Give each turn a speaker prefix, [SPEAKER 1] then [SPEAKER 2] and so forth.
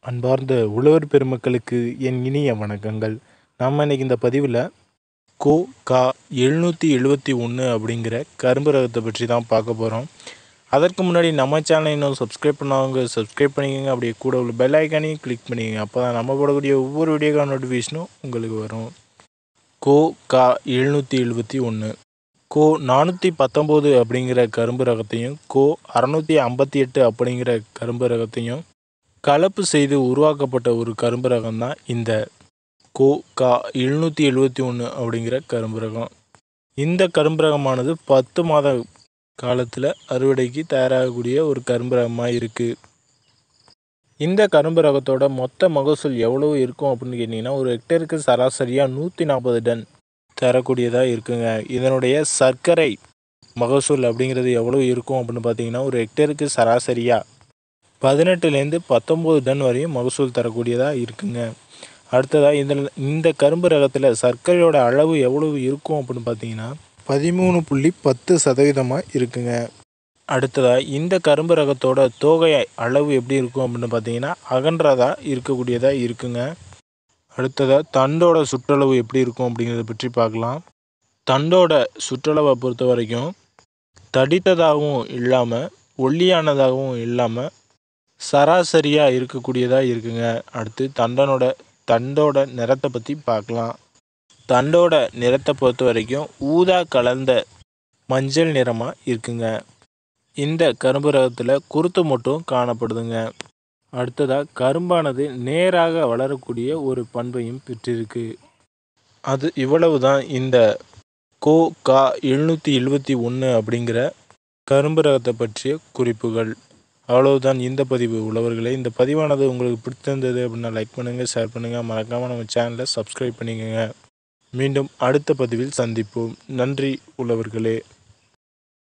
[SPEAKER 1] அன்பார்ந்த உழவர் பெருமக்களுக்கு என் இனிய வணக்கங்கள் நம்ம இன்னைக்கு இந்த பதிவில் கோ கா எழுநூற்றி எழுபத்தி ஒன்று அப்படிங்கிற கரும்பு ரகத்தை பற்றி தான் பார்க்க போகிறோம் அதற்கு முன்னாடி நம்ம சேனலை இன்னும் சப்ஸ்கிரைப் பண்ணாதவங்க சப்ஸ்கிரைப் பண்ணிக்கோங்க அப்படியே கூட உள்ள பெல் ஐக்கானையும் கிளிக் பண்ணிக்கோங்க அப்போ தான் நம்ம போடக்கூடிய ஒவ்வொரு வீடியோக்கான நோட்டிஃபிகேஷனும் உங்களுக்கு வரும் கோ கா எழுநூற்றி எழுபத்தி ஒன்று கோ நானூற்றி பத்தொம்போது அப்படிங்கிற கரும்பு ரகத்தையும் கோ அறநூற்றி ஐம்பத்தி எட்டு அப்படிங்கிற கரும்பு ரகத்தையும் கலப்பு செய்து உருவாக்கப்பட்ட ஒரு கரும்பு ரகம் தான் இந்த கோ கா எழுநூற்றி எழுபத்தி ஒன்று அப்படிங்கிற கரும்பு ரகம் இந்த கரும்பு ரகமானது பத்து மாத காலத்தில் அறுவடைக்கு தயாராகக்கூடிய ஒரு கரும்பு ரகமாக இருக்குது இந்த கரும்பு ரகத்தோட மொத்த மகசூல் எவ்வளவு இருக்கும் அப்படின்னு கேட்டிங்கன்னா ஒரு ஹெக்டருக்கு சராசரியாக நூற்றி நாற்பது டன் தரக்கூடியதாக இருக்குங்க இதனுடைய சர்க்கரை மகசூல் அப்படிங்கிறது எவ்வளோ இருக்கும் அப்படின்னு பார்த்தீங்கன்னா ஒரு ஹெக்டருக்கு சராசரியாக பதினெட்டுலேருந்து பத்தொம்போது டன் வரையும் மகசூல் தரக்கூடியதாக இருக்குங்க அடுத்ததாக இதில் இந்த கரும்பு ரகத்தில் சர்க்கரையோட அளவு எவ்வளவு இருக்கும் அப்படின்னு பார்த்தீங்கன்னா பதிமூணு புள்ளி பத்து சதவீதமாக இருக்குங்க அடுத்ததாக இந்த கரும்பு ரகத்தோட தோகை அளவு எப்படி இருக்கும் அப்படின்னு பார்த்தீங்கன்னா அகன்றதாக இருக்கக்கூடியதாக இருக்குங்க அடுத்ததாக தண்டோட சுற்றளவு எப்படி இருக்கும் அப்படிங்கிறத பற்றி பார்க்கலாம் தண்டோட சுற்றளவை பொறுத்த வரைக்கும் தடித்ததாகவும் இல்லாமல் ஒல்லியானதாகவும் இல்லாமல் சராசரியாக இருக்கக்கூடியதாக இருக்குங்க அடுத்து தண்டனோட தண்டோட நிறத்தை பற்றி பார்க்கலாம் தண்டோட நிறத்தை பொறுத்த வரைக்கும் ஊதா கலந்த மஞ்சள் நிறமாக இருக்குங்க இந்த கரும்பு ரகத்தில் குருத்து மட்டும் காணப்படுதுங்க அடுத்ததாக கரும்பானது நேராக வளரக்கூடிய ஒரு பண்பையும் பெற்றிருக்கு அது இவ்வளவு தான் இந்த கோ கா எழுநூற்றி எழுபத்தி ஒன்று அப்படிங்கிற கரும்பு ரகத்தை பற்றிய குறிப்புகள் அவ்வளவுதான் இந்த பதிவு உழவர்களே இந்த பதிவானது உங்களுக்கு பிடித்திருந்தது அப்படின்னா லைக் பண்ணுங்கள் ஷேர் பண்ணுங்கள் மறக்காமல் நம்ம சேனலை சப்ஸ்கிரைப் பண்ணிக்கோங்க மீண்டும் அடுத்த பதிவில் சந்திப்போம் நன்றி உழவர்களே